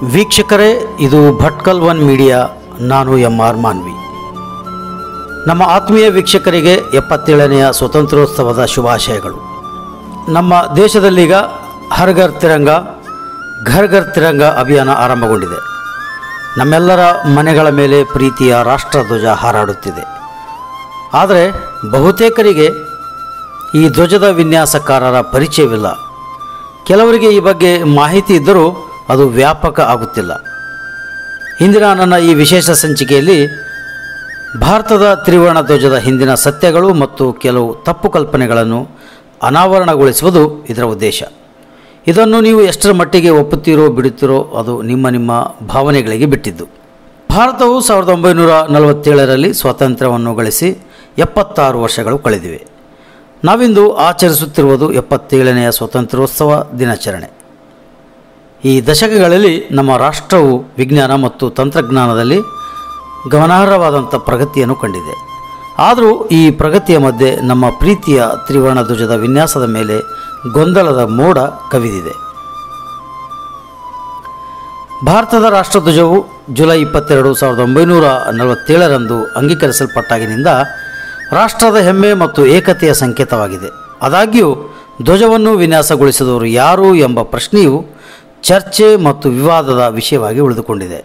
ವೀಕ್ಷಕರೇ ಇದು Bhatkal one media ನಾನು ಎಂ ಆರ್ ಮಾನ್ವಿ ನಮ್ಮ ಆತ್ಮೀಯ ವೀಕ್ಷಕರಿಗೆ ಎಪ್ಪತ್ತೇಳನೆಯ ಸ್ವತಂತ್ರೋತ್ಸವದ ಶುಭಾಶಯಗಳು ನಮ್ಮ ದೇಶದಲ್ಲೀಗ ಹರ್ ಘರ್ ತಿರಂಗ ಘರ್ ಘರ್ ತಿರಂಗ ಅಭಿಯಾನ ಆರಂಭಗೊಂಡಿದೆ ನಮ್ಮೆಲ್ಲರ ಮನೆಗಳ ಮೇಲೆ ಪ್ರೀತಿಯ ರಾಷ್ಟ್ರಧ್ವಜ ಹಾರಾಡುತ್ತಿದೆ ಆದರೆ ಬಹುತೇಕರಿಗೆ ಈ ಧ್ವಜದ ವಿನ್ಯಾಸಕಾರರ ಪರಿಚಯವಿಲ್ಲ ಕೆಲವರಿಗೆ ಈ ಬಗ್ಗೆ ಮಾಹಿತಿ ಇದ್ದರೂ ಅದು ವ್ಯಾಪಕ ಆಗುತ್ತಿಲ್ಲ ಇಂದಿನ ನನ್ನ ಈ ವಿಶೇಷ ಸಂಚಿಕೆಯಲ್ಲಿ ಭಾರತದ ತ್ರಿವರ್ಣ ಧ್ವಜದ ಹಿಂದಿನ ಸತ್ಯಗಳು ಮತ್ತು ಕೆಲವು ತಪ್ಪು ಕಲ್ಪನೆಗಳನ್ನು ಅನಾವರಣಗೊಳಿಸುವುದು ಇದರ ಉದ್ದೇಶ ಇದನ್ನು ನೀವು ಎಷ್ಟರ ಮಟ್ಟಿಗೆ ಒಪ್ಪುತ್ತೀರೋ ಬಿಡುತ್ತೀರೋ ಅದು ನಿಮ್ಮ ನಿಮ್ಮ ಭಾವನೆಗಳಿಗೆ ಬಿಟ್ಟಿದ್ದು ಭಾರತವು ಸಾವಿರದ ಒಂಬೈನೂರ ನಲವತ್ತೇಳರಲ್ಲಿ ಸ್ವಾತಂತ್ರ್ಯವನ್ನು ಗಳಿಸಿ ಎಪ್ಪತ್ತಾರು ವರ್ಷಗಳು ಕಳೆದಿವೆ ನಾವಿಂದು ಆಚರಿಸುತ್ತಿರುವುದು ಎಪ್ಪತ್ತೇಳನೆಯ ಸ್ವಾತಂತ್ರ್ಯೋತ್ಸವ ದಿನಾಚರಣೆ ಈ ದಶಕಗಳಲ್ಲಿ ನಮ್ಮ ರಾಷ್ಟ್ರವು ವಿಜ್ಞಾನ ಮತ್ತು ತಂತ್ರಜ್ಞಾನದಲ್ಲಿ ಗಮನಾರ್ಹವಾದಂಥ ಪ್ರಗತಿಯನ್ನು ಕಂಡಿದೆ ಆದರೂ ಈ ಪ್ರಗತಿಯ ಮಧ್ಯೆ ನಮ್ಮ ಪ್ರೀತಿಯ ತ್ರಿವರ್ಣ ಧ್ವಜದ ವಿನ್ಯಾಸದ ಮೇಲೆ ಗೊಂದಲದ ಮೋಡ ಕವಿದಿದೆ ಭಾರತದ ರಾಷ್ಟ್ರಧ್ವಜವು ಜುಲೈ ಇಪ್ಪತ್ತೆರಡು ಸಾವಿರದ ಒಂಬೈನೂರ ನಲವತ್ತೇಳರಂದು ಅಂಗೀಕರಿಸಲ್ಪಟ್ಟಾಗಿನಿಂದ ರಾಷ್ಟ್ರದ ಹೆಮ್ಮೆ ಮತ್ತು ಏಕತೆಯ ಸಂಕೇತವಾಗಿದೆ ಆದಾಗ್ಯೂ ಧ್ವಜವನ್ನು ವಿನ್ಯಾಸಗೊಳಿಸಿದವರು ಯಾರು ಎಂಬ ಪ್ರಶ್ನೆಯು ಚರ್ಚೆ ಮತ್ತು ವಿವಾದದ ವಿಷಯವಾಗಿ ಉಳಿದುಕೊಂಡಿದೆ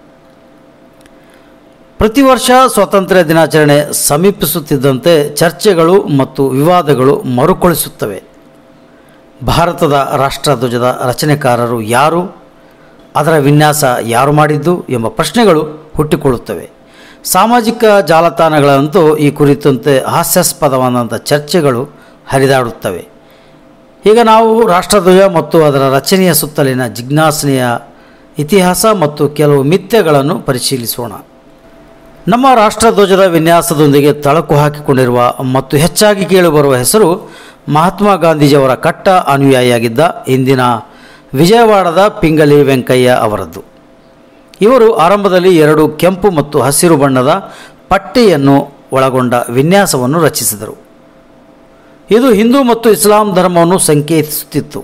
ಪ್ರತಿ ವರ್ಷ ಸ್ವಾತಂತ್ರ್ಯ ದಿನಾಚರಣೆ ಸಮೀಪಿಸುತ್ತಿದ್ದಂತೆ ಚರ್ಚೆಗಳು ಮತ್ತು ವಿವಾದಗಳು ಮರುಕಳಿಸುತ್ತವೆ ಭಾರತದ ರಾಷ್ಟ್ರಧ್ವಜದ ರಚನೆಕಾರರು ಯಾರು ಅದರ ವಿನ್ಯಾಸ ಯಾರು ಮಾಡಿದ್ದು ಎಂಬ ಪ್ರಶ್ನೆಗಳು ಹುಟ್ಟಿಕೊಳ್ಳುತ್ತವೆ ಸಾಮಾಜಿಕ ಜಾಲತಾಣಗಳಂತೂ ಈ ಕುರಿತಂತೆ ಹಾಸ್ಯಾಸ್ಪದವಾದಂಥ ಚರ್ಚೆಗಳು ಹರಿದಾಡುತ್ತವೆ ಈಗ ನಾವು ರಾಷ್ಟ್ರಧ್ವಜ ಮತ್ತು ಅದರ ರಚನೆಯ ಸುತ್ತಲಿನ ಜಿಜ್ಞಾಸನೆಯ ಇತಿಹಾಸ ಮತ್ತು ಕೆಲವು ಮಿಥ್ಯಗಳನ್ನು ಪರಿಶೀಲಿಸೋಣ ನಮ್ಮ ರಾಷ್ಟ್ರಧ್ವಜದ ವಿನ್ಯಾಸದೊಂದಿಗೆ ತಳಕು ಹಾಕಿಕೊಂಡಿರುವ ಮತ್ತು ಹೆಚ್ಚಾಗಿ ಕೇಳಿಬರುವ ಹೆಸರು ಮಹಾತ್ಮ ಗಾಂಧೀಜಿಯವರ ಕಟ್ಟ ಅನುಯಾಯಿಯಾಗಿದ್ದ ಇಂದಿನ ವಿಜಯವಾಡದ ಪಿಂಗಲಿ ವೆಂಕಯ್ಯ ಅವರದ್ದು ಇವರು ಆರಂಭದಲ್ಲಿ ಎರಡು ಕೆಂಪು ಮತ್ತು ಹಸಿರು ಬಣ್ಣದ ಪಟ್ಟಿಯನ್ನು ಒಳಗೊಂಡ ವಿನ್ಯಾಸವನ್ನು ರಚಿಸಿದರು ಇದು ಹಿಂದೂ ಮತ್ತು ಇಸ್ಲಾಂ ಧರ್ಮವನ್ನು ಸಂಕೇತಿಸುತ್ತಿತ್ತು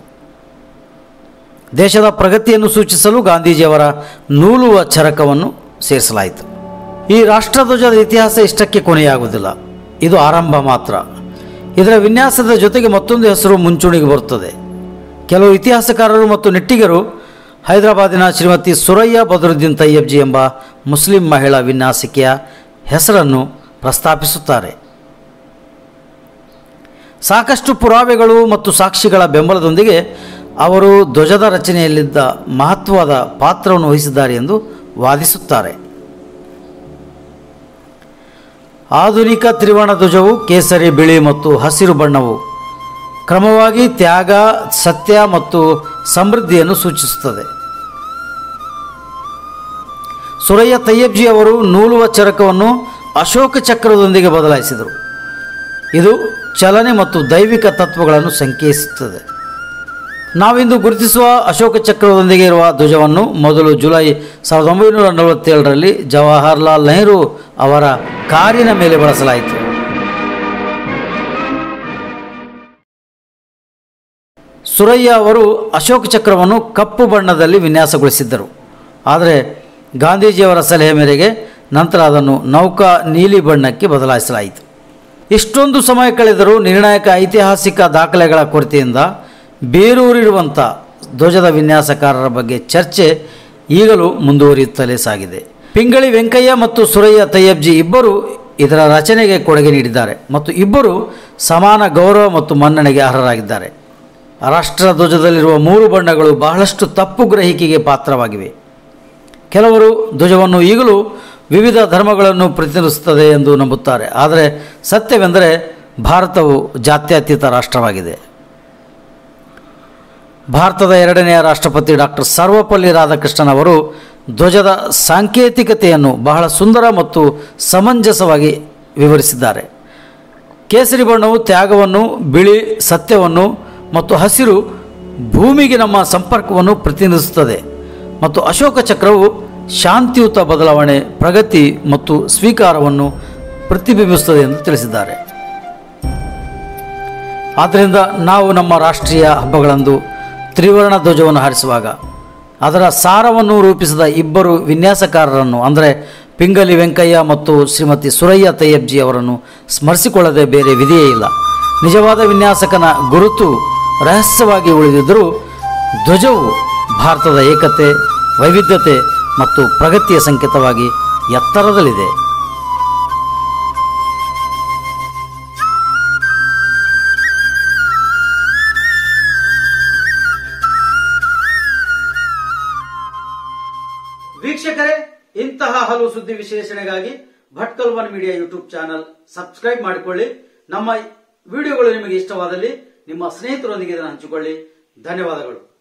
ದೇಶದ ಪ್ರಗತಿಯನ್ನು ಸೂಚಿಸಲು ಗಾಂಧೀಜಿಯವರ ನೂಲುವ ಚರಕವನ್ನು ಸೇರಿಸಲಾಯಿತು ಈ ರಾಷ್ಟ್ರಧ್ವಜದ ಇತಿಹಾಸ ಇಷ್ಟಕ್ಕೆ ಕೊನೆಯಾಗುವುದಿಲ್ಲ ಇದು ಆರಂಭ ಮಾತ್ರ ಇದರ ವಿನ್ಯಾಸದ ಜೊತೆಗೆ ಮತ್ತೊಂದು ಹೆಸರು ಮುಂಚೂಣಿಗೆ ಬರುತ್ತದೆ ಕೆಲವು ಇತಿಹಾಸಕಾರರು ಮತ್ತು ನೆಟ್ಟಿಗರು ಹೈದರಾಬಾದಿನ ಶ್ರೀಮತಿ ಸುರಯ್ಯ ಬದರುದ್ದೀನ್ ತಯ್ಯಬ್ಜಿ ಎಂಬ ಮುಸ್ಲಿಂ ಮಹಿಳಾ ವಿನ್ಯಾಸಕಿಯ ಹೆಸರನ್ನು ಪ್ರಸ್ತಾಪಿಸುತ್ತಾರೆ ಸಾಕಷ್ಟು ಪುರಾವೆಗಳು ಮತ್ತು ಸಾಕ್ಷಿಗಳ ಬೆಂಬಲದೊಂದಿಗೆ ಅವರು ಧ್ವಜದ ರಚನೆಯಲ್ಲಿದ್ದ ಮಹತ್ವದ ಪಾತ್ರವನ್ನು ವಹಿಸಿದ್ದಾರೆ ಎಂದು ವಾದಿಸುತ್ತಾರೆ ಆಧುನಿಕ ತ್ರಿವರ್ಣ ಧ್ವಜವು ಕೇಸರಿ ಬಿಳಿ ಮತ್ತು ಹಸಿರು ಬಣ್ಣವು ಕ್ರಮವಾಗಿ ತ್ಯಾಗ ಸತ್ಯ ಮತ್ತು ಸಮೃದ್ಧಿಯನ್ನು ಸೂಚಿಸುತ್ತದೆ ಸುರಯ್ಯ ತಯ್ಯಬ್ಜಿ ಅವರು ನೂಲುವ ಚರಕವನ್ನು ಅಶೋಕ ಚಕ್ರದೊಂದಿಗೆ ಬದಲಾಯಿಸಿದರು ಇದು ಚಲನೆ ಮತ್ತು ದೈವಿಕ ತತ್ವಗಳನ್ನು ಸಂಕೇತಿಸುತ್ತದೆ ನಾವಿಂದು ಗುರುತಿಸುವ ಅಶೋಕ ಚಕ್ರದೊಂದಿಗೆ ಇರುವ ಧ್ವಜವನ್ನು ಮೊದಲು ಜುಲೈ ಸಾವಿರದ ಒಂಬೈನೂರ ನಲವತ್ತೇಳರಲ್ಲಿ ಜವಾಹರ್ಲಾಲ್ ನೆಹರು ಅವರ ಕಾರಿನ ಮೇಲೆ ಬಳಸಲಾಯಿತು ಸುರಯ್ಯ ಅವರು ಅಶೋಕ ಚಕ್ರವನ್ನು ಕಪ್ಪು ಬಣ್ಣದಲ್ಲಿ ವಿನ್ಯಾಸಗೊಳಿಸಿದ್ದರು ಆದರೆ ಗಾಂಧೀಜಿಯವರ ಸಲಹೆ ಮೇರೆಗೆ ನಂತರ ಅದನ್ನು ನೌಕಾ ನೀಲಿ ಬಣ್ಣಕ್ಕೆ ಬದಲಾಯಿಸಲಾಯಿತು ಇಷ್ಟೊಂದು ಸಮಯ ಕಳೆದರೂ ನಿರ್ಣಾಯಕ ಐತಿಹಾಸಿಕ ದಾಖಲೆಗಳ ಕೊರತೆಯಿಂದ ಬೇರೂರಿರುವಂಥ ಧ್ವಜದ ವಿನ್ಯಾಸಕಾರರ ಬಗ್ಗೆ ಚರ್ಚೆ ಈಗಲೂ ಮುಂದುವರಿಯುತ್ತಲೇ ಸಾಗಿದೆ ಪಿಂಗಳಿ ವೆಂಕಯ್ಯ ಮತ್ತು ಸುರಯ್ಯ ತಯ್ಯಬ್ಜಿ ಇಬ್ಬರು ಇದರ ರಚನೆಗೆ ಕೊಡುಗೆ ನೀಡಿದ್ದಾರೆ ಮತ್ತು ಇಬ್ಬರು ಸಮಾನ ಗೌರವ ಮತ್ತು ಮನ್ನಣೆಗೆ ಅರ್ಹರಾಗಿದ್ದಾರೆ ರಾಷ್ಟ್ರ ಧ್ವಜದಲ್ಲಿರುವ ಮೂರು ಬಣ್ಣಗಳು ಬಹಳಷ್ಟು ತಪ್ಪು ಗ್ರಹಿಕೆಗೆ ಪಾತ್ರವಾಗಿವೆ ಕೆಲವರು ಧ್ವಜವನ್ನು ಈಗಲೂ ವಿವಿಧ ಧರ್ಮಗಳನ್ನು ಪ್ರತಿನಿಧಿಸುತ್ತದೆ ಎಂದು ನಂಬುತ್ತಾರೆ ಆದರೆ ಸತ್ಯವೆಂದರೆ ಭಾರತವು ಜಾತ್ಯತೀತ ರಾಷ್ಟ್ರವಾಗಿದೆ ಭಾರತದ ಎರಡನೆಯ ರಾಷ್ಟ್ರಪತಿ ಡಾಕ್ಟರ್ ಸರ್ವಪಲ್ಲಿ ರಾಧಾಕೃಷ್ಣನ್ ಅವರು ಧ್ವಜದ ಸಾಂಕೇತಿಕತೆಯನ್ನು ಬಹಳ ಸುಂದರ ಮತ್ತು ಸಮಂಜಸವಾಗಿ ವಿವರಿಸಿದ್ದಾರೆ ಕೇಸರಿ ಬಣ್ಣವು ತ್ಯಾಗವನ್ನು ಬಿಳಿ ಸತ್ಯವನ್ನು ಮತ್ತು ಹಸಿರು ಭೂಮಿಗೆ ನಮ್ಮ ಸಂಪರ್ಕವನ್ನು ಪ್ರತಿನಿಧಿಸುತ್ತದೆ ಮತ್ತು ಅಶೋಕ ಚಕ್ರವು ಶಾಂತಿಯುತ ಬದಲಾವಣೆ ಪ್ರಗತಿ ಮತ್ತು ಸ್ವೀಕಾರವನ್ನು ಪ್ರತಿಬಿಂಬಿಸುತ್ತದೆ ಎಂದು ತಿಳಿಸಿದ್ದಾರೆ ಆದ್ದರಿಂದ ನಾವು ನಮ್ಮ ರಾಷ್ಟ್ರೀಯ ಹಬ್ಬಗಳಂದು ತ್ರಿವರ್ಣ ಧ್ವಜವನ್ನು ಹಾರಿಸುವಾಗ ಅದರ ಸಾರವನ್ನು ರೂಪಿಸಿದ ಇಬ್ಬರು ವಿನ್ಯಾಸಕಾರರನ್ನು ಅಂದರೆ ಪಿಂಗಲಿ ವೆಂಕಯ್ಯ ಮತ್ತು ಶ್ರೀಮತಿ ಸುರಯ್ಯ ತಯ್ಯಬ್ಜಿ ಅವರನ್ನು ಸ್ಮರಿಸಿಕೊಳ್ಳದೆ ಬೇರೆ ವಿಧಿಯೇ ಇಲ್ಲ ನಿಜವಾದ ವಿನ್ಯಾಸಕನ ಗುರುತು ರಹಸ್ಯವಾಗಿ ಉಳಿದಿದ್ದರೂ ಧ್ವಜವು ಭಾರತದ ಏಕತೆ ವೈವಿಧ್ಯತೆ ಮತ್ತು ಪ್ರಗತಿಯ ಸಂಕೇತವಾಗಿ ಎತ್ತರದಲ್ಲಿದೆ ವೀಕ್ಷಕರೇ ಇಂತಹ ಹಲವು ಸುದ್ದಿ ವಿಶ್ಲೇಷಣೆಗಾಗಿ Bhatkal one media YouTube channel subscribe ಮಾಡಿಕೊಳ್ಳಿ ನಮ್ಮ ವಿಡಿಯೋಗಳು ನಿಮಗೆ ಇಷ್ಟವಾದಲ್ಲಿ ನಿಮ್ಮ ಸ್ನೇಹಿತರೊಂದಿಗೆ ಇದನ್ನು ಹಂಚಿಕೊಳ್ಳಿ ಧನ್ಯವಾದಗಳು